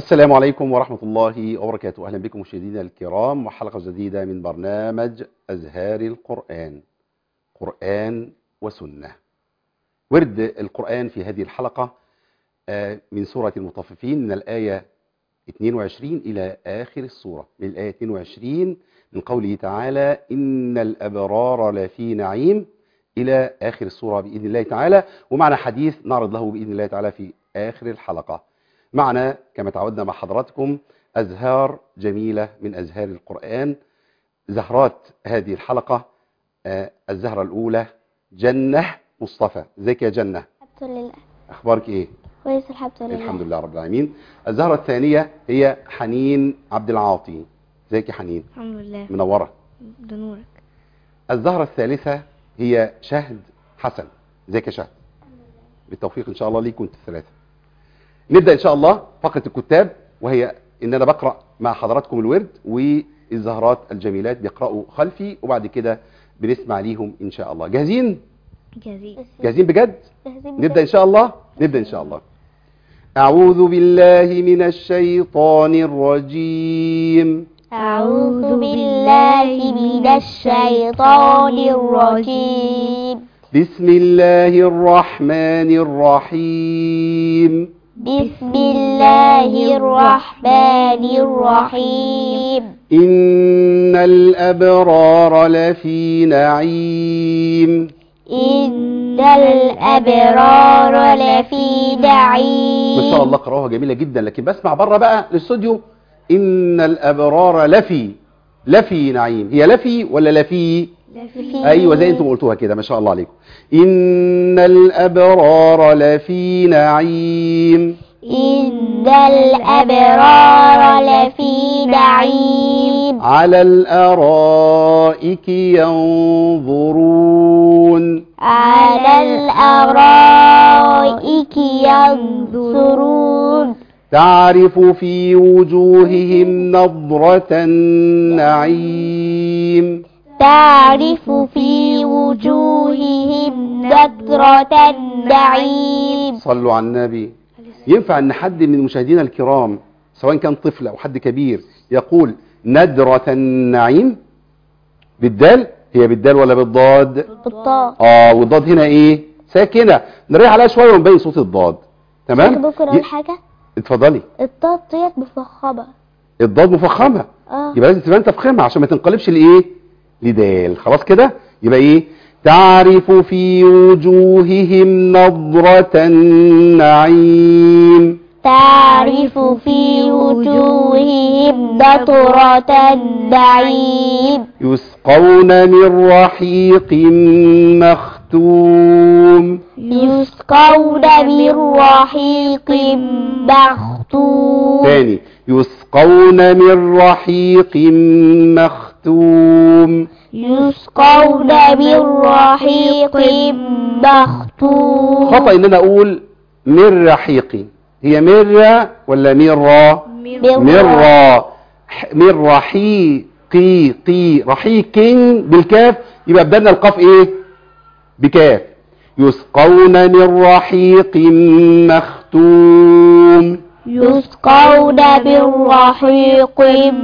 السلام عليكم ورحمة الله وبركاته أهلا بكم مشاهدينا الكرام وحلقة جديدة من برنامج أزهار القرآن قرآن وسنة ورد القرآن في هذه الحلقة آه، من سورة المطففين من الآية 22 إلى آخر السورة من الآية 22 من قوله تعالى إن الأبرار لفي نعيم إلى آخر السورة بإذن الله تعالى ومعنا حديث نعرض له بإذن الله تعالى في آخر الحلقة معنا كما تعودنا مع حضراتكم أزهار جميلة من أزهار القرآن زهرات هذه الحلقة آه، الزهرة الأولى جنة مصطفى ازيك يا جنة الحمد لله أخبارك إيه كويس الحمد لله الحمد لله رب العالمين الزهرة الثانية هي حنين عبد العاطي ازيك يا حنين الحمد لله منورة بنورك الزهرة الثالثة هي شهد حسن ازيك يا شهد بالتوفيق ان شاء الله ليكم انتوا الثلاثة نبدأ ان شاء الله فقرة الكتاب وهي ان انا بقرأ مع حضراتكم الورد والزهرات الجميلات بيقرأوا خلفي وبعد كده بنسمع ليهم ان شاء الله جاهزين جزيل جاهزين بجد جاهزين نبدأ إن شاء الله نبدأ إن شاء الله أعوذ بالله من الشيطان الرجيم أعوذ بالله من الشيطان الرجيم بسم الله الرحمن الرحيم بسم الله الرحمن الرحيم إن الأبرار لفي نعيم إن الأبرار لفي نعيم ما شاء الله قراءة جميلة جدا لكن بسمع بره بقى الاستوديو إن الأبرار لفي لفي نعيم هي لفي ولا لفي لفي ايوه زي انتم قلتوها كده ما شاء الله عليكم ان الابرار لفي نعيم إن الأبرار لفي نعيم على الارائك ينظرون على الأرائك ينظرون تعرف في وجوههم نضرة النعيم تعرف في وجوههم نضرة النعيم صلوا على النبي ينفع ان حد من مشاهدينا الكرام سواء كان طفل او حد كبير يقول ندرة النعيم بالدال هي بالدال ولا بالضاد بالطاء اه والضاد هنا ايه ساكنه نريح عليها شويه ونبين صوت الضاد تمام ممكن ي- أقول حاجة اتفضلي الطاء ديت مفخمة الضاد مفخمه اه يبقى لازم تبقى انت فخمها عشان ما تنقلبش لايه لدال خلاص كده يبقى ايه تعرف في وجوههم نضرة النعيم تعرف في وجوههم نضرة النعيم يسقون من رحيق مختوم يسقون من رحيق مختوم تاني يسقون من رحيق مختوم يسقون من رحيق مختوم خطأ ان انا اقول من رحيق هي مرة ولا مرة مرة ح- من رحيقي قي رحيق بالكاف يبقى بدلنا القاف ايه بكاف يسقون من رحيق مختوم يسقون من رحيق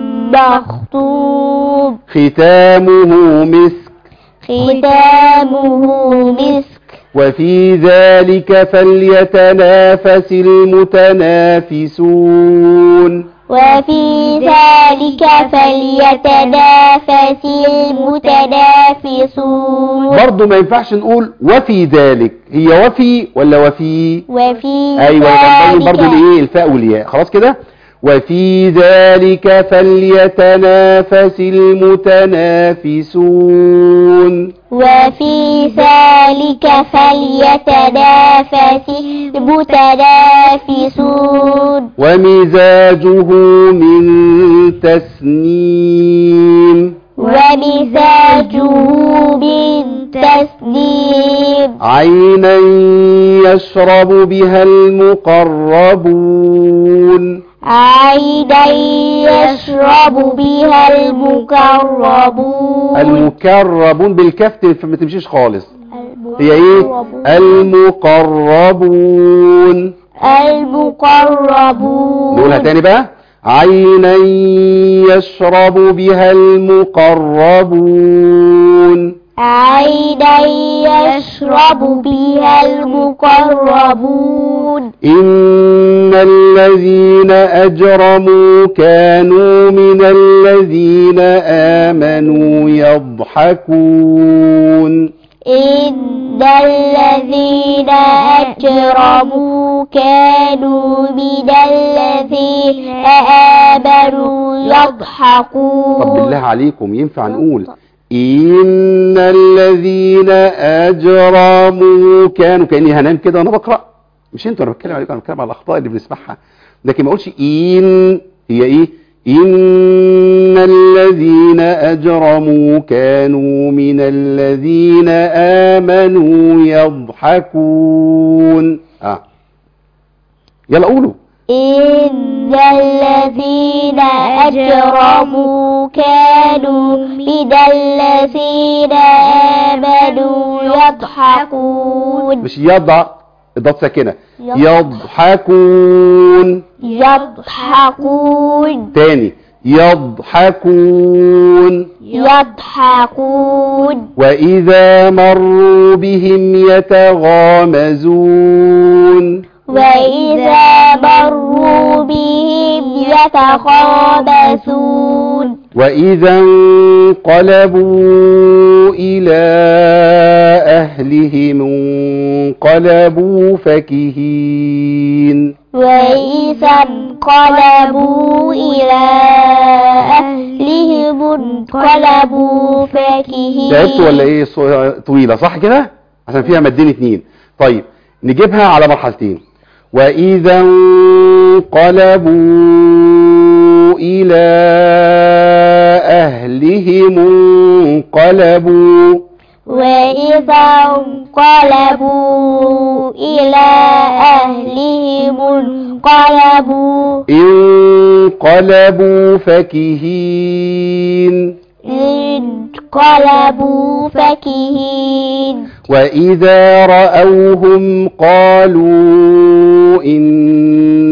مختوم ختامه مسك ختامه مسك وفي ذلك فليتنافس المتنافسون وفي ذلك فليتنافس المتنافسون برضه ما ينفعش نقول وفي ذلك هي وفي ولا وفي وفي ايوه يبقى نبين برضه ذلك الايه الفاء والياء خلاص كده وفي ذلك فليتنافس المتنافسون وفي ذلك فليتنافس المتنافسون ومزاجه من تسنيم ومزاجه من تسنيم عينا يشرب بها المقربون عينا يشرب بها المقربون المكربون بالكاف تف- ما تمشيش خالص هي ايه المقربون المقربون نقولها تاني بقى عينا يشرب بها المقربون عينا يشرب بها المقربون إن الذين أجرموا كانوا من الذين آمنوا يضحكون إن الذين أجرموا كانوا من الذين آمنوا طب يضحكون بالله عليكم ينفع نقول إن الذين أجرموا كانوا كأني هنام كده وأنا بقرأ مش أنتوا أنا بتكلم عليكم أنا بتكلم على الأخطاء اللي بنسمعها لكن ما أقولش إن هي إيه إن الذين أجرموا كانوا من الذين آمنوا يضحكون آه يلا قولوا إن الذين أجرموا كانوا من الذين آمنوا يضحكون مش يضع الضاد ساكنة يض- يضحكون يضحكون تاني يضحكون يضحكون وإذا مروا بهم يتغامزون وإذا مروا بهم يتخابسون وإذا انقلبوا إلى أهلهم انقلبوا فكهين وإذا انقلبوا إلى أهلهم انقلبوا فاكهين تعبت ولا ايه صو- طويلة صح كده عشان فيها مدين اتنين طيب نجيبها على مرحلتين وإذا انقلبوا إلى أهلهم انقلبوا وإذا انقلبوا إلى أهلهم انقلبوا انقلبوا فكهين انقلبوا فكهين وإذا رأوهم قالوا إن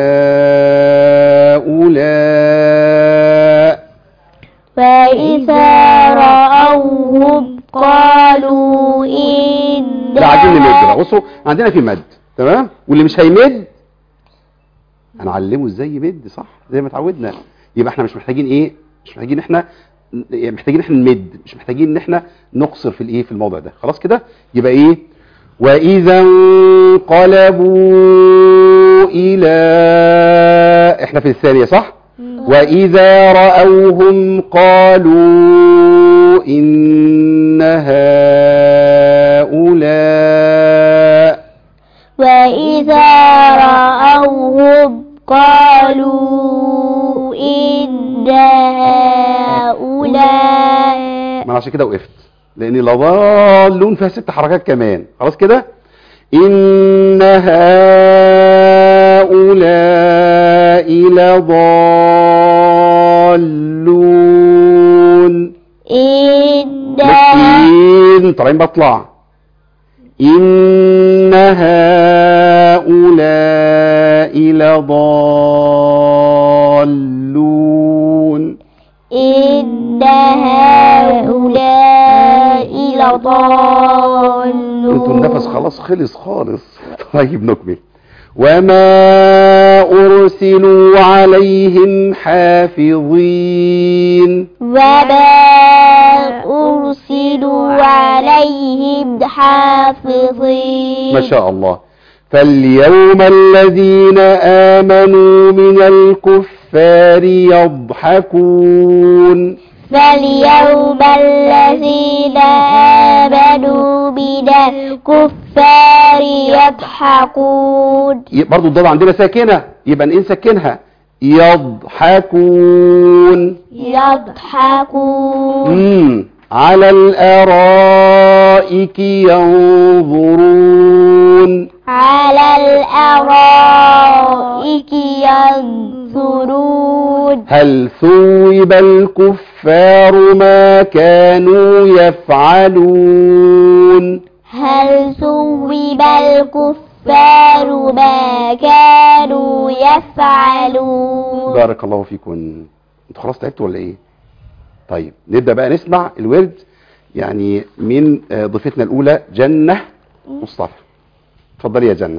هؤلاء وإذا رأوهم قالوا إن لا عايزين نمد بقى بصوا عندنا في مد تمام واللي مش هيمد هنعلمه ازاي يمد صح زي ما اتعودنا يبقى احنا مش محتاجين ايه مش محتاجين احنا يعني محتاجين احنا نمد مش محتاجين ان احنا نقصر في الايه في الموضوع ده خلاص كده يبقى ايه واذا انقلبوا الى احنا في الثانيه صح واذا راوهم قالوا ان هؤلاء وإذا رأوهم قالوا إن هؤلاء ما أنا عشان كده وقفت لان لضالون فيها ست حركات كمان خلاص كده ان هؤلاء لضالون إن مسكين طالعين بطلع ان هؤلاء لضالون إن هؤلاء لضالون انتوا النفس خلاص خلص خالص طيب نكمل وما أرسلوا عليهم حافظين وما أرسلوا عليهم حافظين ما شاء الله فاليوم الذين آمنوا من الكفار يضحكون فاليوم الذين آمنوا من الكفار يضحكون برضو الضاد عندنا ساكنة يبقى إن سكنها يضحكون يضحكون مم. على الأرائك ينظرون على الأرائك ينظرون هل ثوب الكفار ما كانوا يفعلون هل ثوب الكفار الكفار ما كانوا يفعلون بارك الله فيكم انتوا خلاص تعبتوا ولا ايه طيب نبدا بقى نسمع الورد يعني من آه، ضيفتنا الاولى جنه مصطفى اتفضلي يا جنه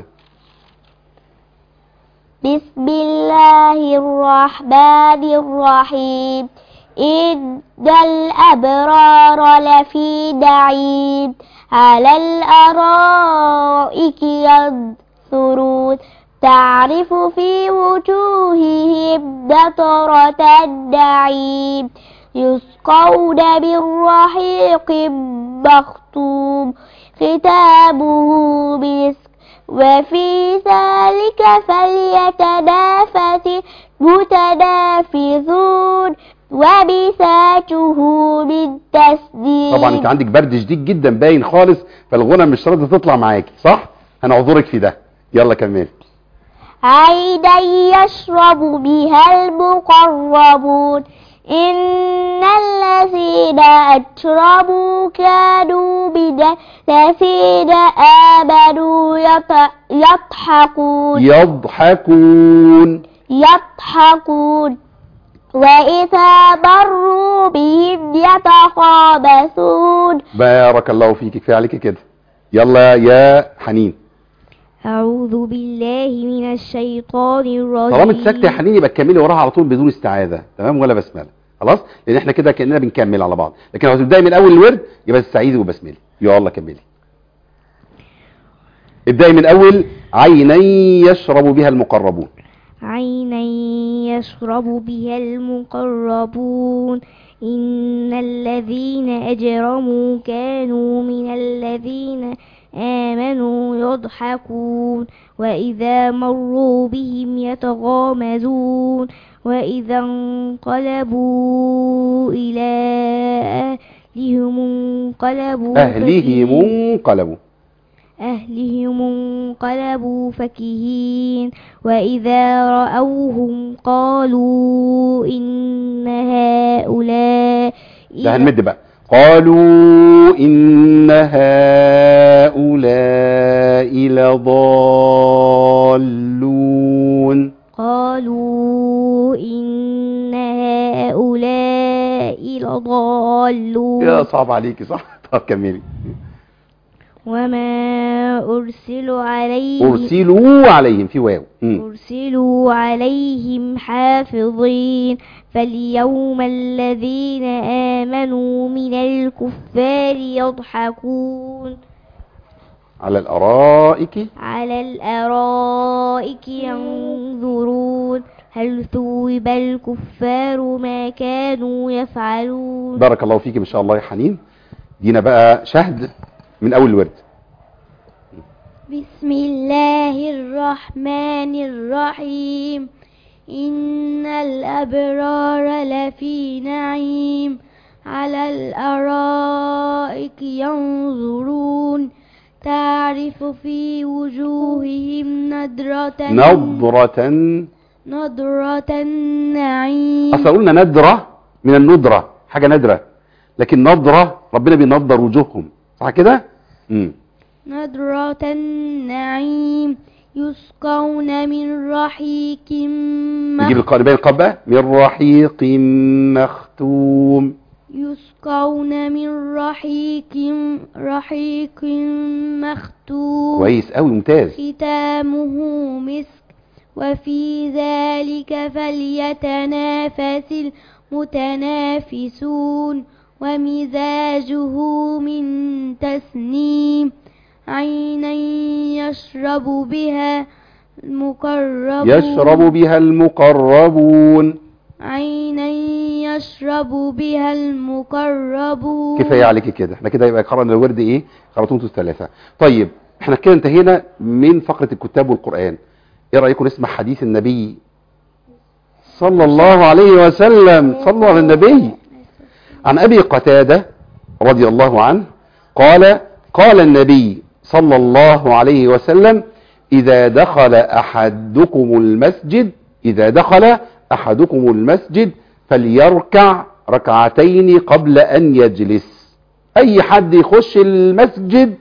بسم الله الرحمن الرحيم إن الأبرار لفي نعيم على الأرائك ينثرون تعرف في وجوههم نضرة النعيم يسقون من رحيق مختوم ختامه مسك وفي ذلك فليتنافس المتنافسون ومساجه من تسديد طبعا انت عندك برد شديد جدا باين خالص فالغنى مش راضيه تطلع معاكي صح هنعذرك في ده يلا كملي عينا يشرب بها المقربون إن الذين أشربوا كانوا من الذين آمنوا يط- يضحكون يضحكون يضحكون وإذا مروا بهم يتخابسون بارك الله فيك كفايه عليك كده يلا يا حنين أعوذ بالله من الشيطان الرجيم طالما انت ساكته يا حنين يبقى تكملي وراها على طول بدون استعاذه تمام ولا بسمله خلاص لان احنا كده كاننا بنكمل على بعض لكن لو هتبداي من اول الورد يبقى تستعيذي وبسملي يلا كملي ابداي من اول عينا يشرب بها المقربون عينا يشرب بها المقربون إن الذين أجرموا كانوا من الذين آمنوا يضحكون وإذا مروا بهم يتغامزون وإذا انقلبوا إلى أهلهم انقلبوا اهلهم انقلبوا أهلهم انقلبوا فكهين وإذا رأوهم قالوا إن هؤلاء ده هنمد بقى قالوا إن هؤلاء لضالون قالوا إن هؤلاء لضالون يا صعب عليكي صح طب كملي وما أرسلوا عليهم أرسلوا عليهم في واو مم. أرسلوا عليهم حافظين فاليوم الذين آمنوا من الكفار يضحكون على الأرائك على الأرائك ينظرون هل ثوب الكفار ما كانوا يفعلون بارك الله فيك إن شاء الله يا حنين دينا بقى شهد من أول الورد بسم الله الرحمن الرحيم إن الأبرار لفي نعيم على الأرائك ينظرون تعرف في وجوههم نضرة نضرة نضرة النعيم أصلا قلنا ندرة من الندرة حاجة ندرة لكن نضرة ربنا بينضر وجوههم صح كده؟ مم. نضرة النعيم يسقون من رحيق نجيب القارئ بين القاب بقى من رحيق مختوم يسقون من رحيق رحيق مختوم كويس قوي ممتاز ختامه مسك وفي ذلك فليتنافس المتنافسون ومزاجه من تسنيم عينا يشرب بها المقربون يشرب بها المقربون عينا يشرب بها المقربون كفايه عليك كده احنا كده يبقى قرانا الورد ايه قراتون انتوا الثلاثه طيب احنا كده انتهينا من فقره الكتاب والقران ايه رايكم نسمع حديث النبي صلى الله عليه وسلم صلوا على النبي عن ابي قتاده رضي الله عنه قال قال النبي صلى الله عليه وسلم اذا دخل احدكم المسجد اذا دخل احدكم المسجد فليركع ركعتين قبل ان يجلس اي حد يخش المسجد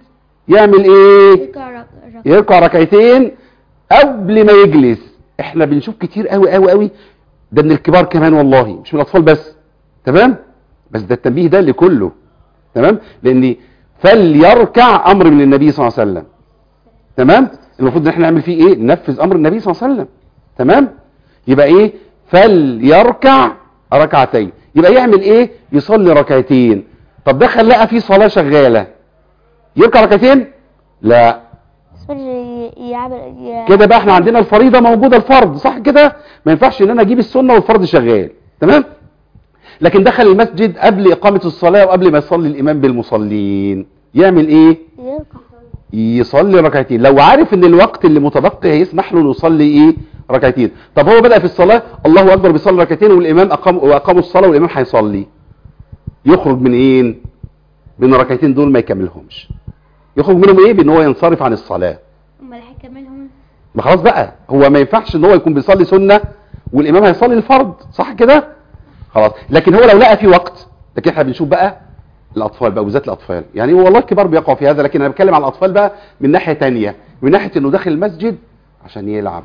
يعمل ايه يركع رك- رك- يركع ركعتين قبل ما يجلس احنا بنشوف كتير قوي قوي قوي ده من الكبار كمان والله مش من الاطفال بس تمام بس ده التنبيه ده لكله تمام لان فليركع امر من النبي صلى الله عليه وسلم تمام المفروض ان احنا نعمل فيه ايه ننفذ امر النبي صلى الله عليه وسلم تمام يبقى ايه فليركع ركعتين يبقى يعمل ايه يصلي ركعتين طب ده خلقها في صلاه شغاله يركع ركعتين لا اسمه يعمل ي- كده بقى احنا عندنا الفريضه موجوده الفرض صح كده ما ينفعش ان انا اجيب السنه والفرض شغال تمام لكن دخل المسجد قبل اقامه الصلاه وقبل ما يصلي الامام بالمصلين يعمل ايه يركع يصلي ركعتين لو عارف ان الوقت اللي متبقي هيسمح له انه يصلي ايه ركعتين طب هو بدا في الصلاه الله اكبر بيصلي ركعتين والامام اقام واقاموا الصلاه والامام هيصلي يخرج من ايه من الركعتين دول ما يكملهمش يخرج منهم ايه بان هو ينصرف عن الصلاه امال هيكملهم ما خلاص بقى هو ما ينفعش ان هو يكون بيصلي سنه والامام هيصلي الفرض صح كده خلاص لكن هو لو لقى في وقت لكن احنا بنشوف بقى الاطفال بقى وبالذات الاطفال يعني والله الكبار بيقعوا في هذا لكن انا بتكلم عن الاطفال بقى من ناحيه تانية من ناحيه انه داخل المسجد عشان يلعب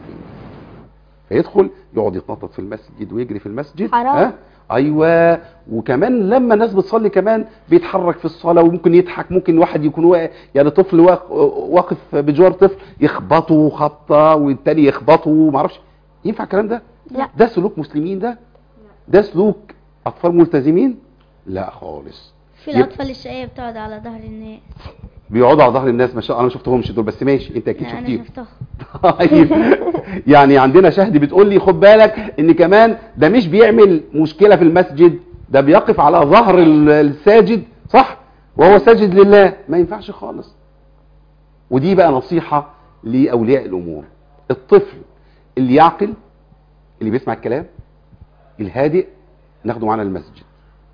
فيدخل يقعد يتنطط في المسجد ويجري في المسجد حرام. ها ايوه وكمان لما الناس بتصلي كمان بيتحرك في الصلاه وممكن يضحك ممكن واحد يكون واقف يعني طفل واق- واقف بجوار طفل يخبطه خبطه والتاني يخبطه ما اعرفش ينفع الكلام ده لا. ده سلوك مسلمين ده ده سلوك اطفال ملتزمين لا خالص في يب- الاطفال الشقيه بتقعد على ظهر الناس بيقعدوا على ظهر الناس ما شاء الله انا ما شفتهمش دول بس ماشي انت اكيد لا، انا شفتيهم شفتهم طيب يعني عندنا شهد بتقول لي خد بالك ان كمان ده مش بيعمل مشكله في المسجد ده بيقف على ظهر ال- الساجد صح وهو ساجد لله ما ينفعش خالص ودي بقى نصيحه لاولياء الامور الطفل اللي يعقل اللي بيسمع الكلام الهادئ ناخده معانا المسجد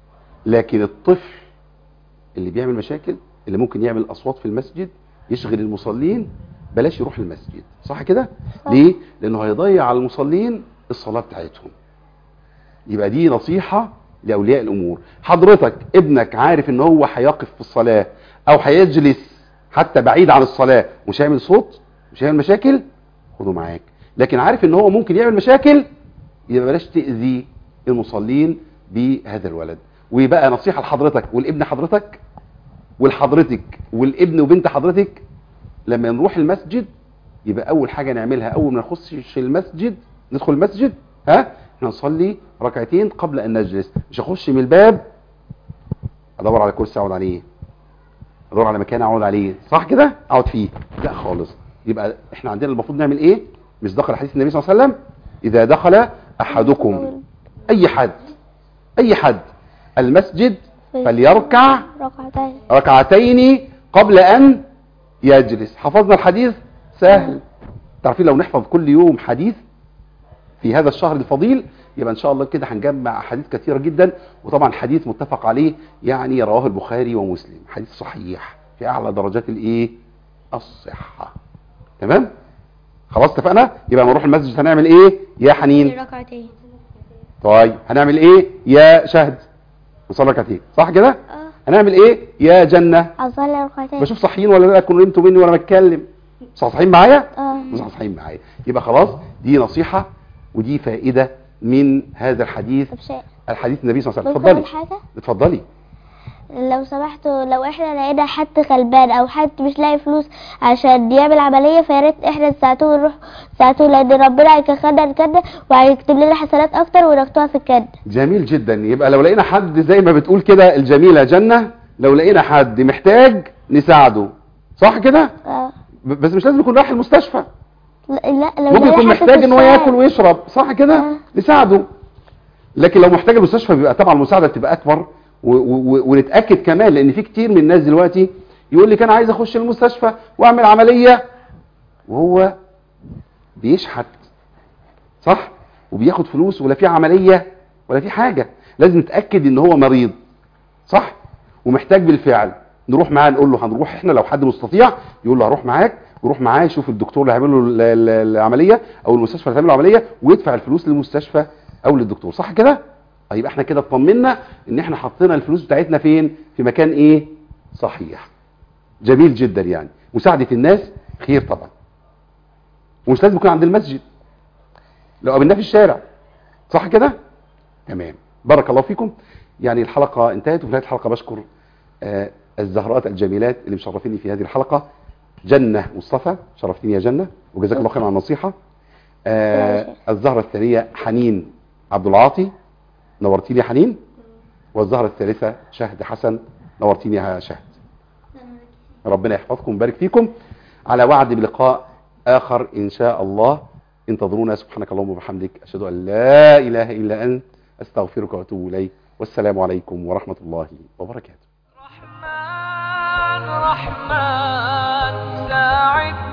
لكن الطفل اللي بيعمل مشاكل اللي ممكن يعمل اصوات في المسجد يشغل المصلين بلاش يروح المسجد صح كده صح. ليه لانه هيضيع على المصلين الصلاه بتاعتهم يبقى دي نصيحه لاولياء الامور حضرتك ابنك عارف ان هو هيقف في الصلاه او هيجلس حتى بعيد عن الصلاه مش هيعمل صوت مش هيعمل مشاكل خده معاك لكن عارف ان هو ممكن يعمل مشاكل يبقى بلاش تاذي المصلين بهذا الولد ويبقى نصيحه لحضرتك والابن حضرتك ولحضرتك والابن وبنت حضرتك لما نروح المسجد يبقى اول حاجه نعملها اول ما نخش المسجد ندخل المسجد ها احنا نصلي ركعتين قبل ان نجلس مش اخش من الباب ادور على كرسي اقعد عليه ادور على مكان اقعد عليه صح كده اقعد فيه لا خالص يبقى احنا عندنا المفروض نعمل ايه مش دخل حديث النبي صلى الله عليه وسلم اذا دخل احدكم اي حد اي حد المسجد فليركع ركعتين ركعتين قبل ان يجلس حفظنا الحديث سهل تعرفين لو نحفظ كل يوم حديث في هذا الشهر الفضيل يبقى ان شاء الله كده هنجمع احاديث كثيره جدا وطبعا حديث متفق عليه يعني رواه البخاري ومسلم حديث صحيح في اعلى درجات الايه الصحه تمام خلاص اتفقنا يبقى لما نروح المسجد هنعمل ايه يا حنين ركعتين طيب هنعمل ايه يا شهد نصلي ركعتين صح كده اه هنعمل ايه يا جنه اصلي ركعتين بشوف صحيين ولا لا كنتوا انتوا مني وانا بتكلم صحيين معايا اه صحيين معايا يبقى خلاص دي نصيحه ودي فائده من هذا الحديث طب شيء الحديث النبي صلى الله عليه ممكن وسلم أقول اتفضلي حاجة اتفضلي لو سمحتوا لو احنا لقينا حد غلبان او حد مش لاقي فلوس عشان يعمل عملية فيا ريت احنا نساعدوه ونروح نساعدوه لان ربنا هيكخدنا الجنة وهيكتب لنا حسنات اكتر ونكتبها في الجنة جميل جدا يبقى لو لقينا حد زي ما بتقول كده الجميله جنه لو لقينا حد محتاج نساعده صح كده اه ب- بس مش لازم يكون رايح المستشفى لا لا لو ممكن لقينا يكون حد محتاج في ان هو الشارع. ياكل ويشرب صح كده آه. نساعده لكن لو محتاج المستشفى بيبقى طبعا المساعده بتبقى اكبر و- و- و- ونتاكد كمان لان في كتير من الناس دلوقتي يقول لك انا عايز اخش المستشفى واعمل عمليه وهو بيشحت صح وبياخد فلوس ولا في عمليه ولا في حاجه لازم نتاكد ان هو مريض صح ومحتاج بالفعل نروح معاه نقول له هنروح احنا لو حد مستطيع يقول له هروح معاك وروح معاه يشوف الدكتور اللي هيعمل له ال- ال- العمليه او المستشفى اللي هتعمل له العمليه ويدفع الفلوس للمستشفى او للدكتور صح كده يبقى احنا كده اطمنا ان احنا حطينا الفلوس بتاعتنا فين في مكان ايه صحيح جميل جدا يعني مساعدة الناس خير طبعا ومش لازم يكون عند المسجد لو قابلناه في الشارع صح كده تمام بارك الله فيكم يعني الحلقة انتهت وفي نهاية الحلقة بشكر آه الزهرات الجميلات اللي مشرفيني في هذه الحلقة جنة مصطفى شرفتني يا جنة وجزاك الله خير على النصيحة آه الزهرة الثانية حنين عبد العاطي نورتيني يا حنين والزهرة الثالثة شهد حسن نورتيني يا شهد ربنا يحفظكم ويبارك فيكم على وعد بلقاء آخر إن شاء الله انتظرونا سبحانك اللهم وبحمدك أشهد أن لا إله إلا أنت أستغفرك وأتوب إليك والسلام عليكم ورحمة الله وبركاته رحمن رحمن ساعدنا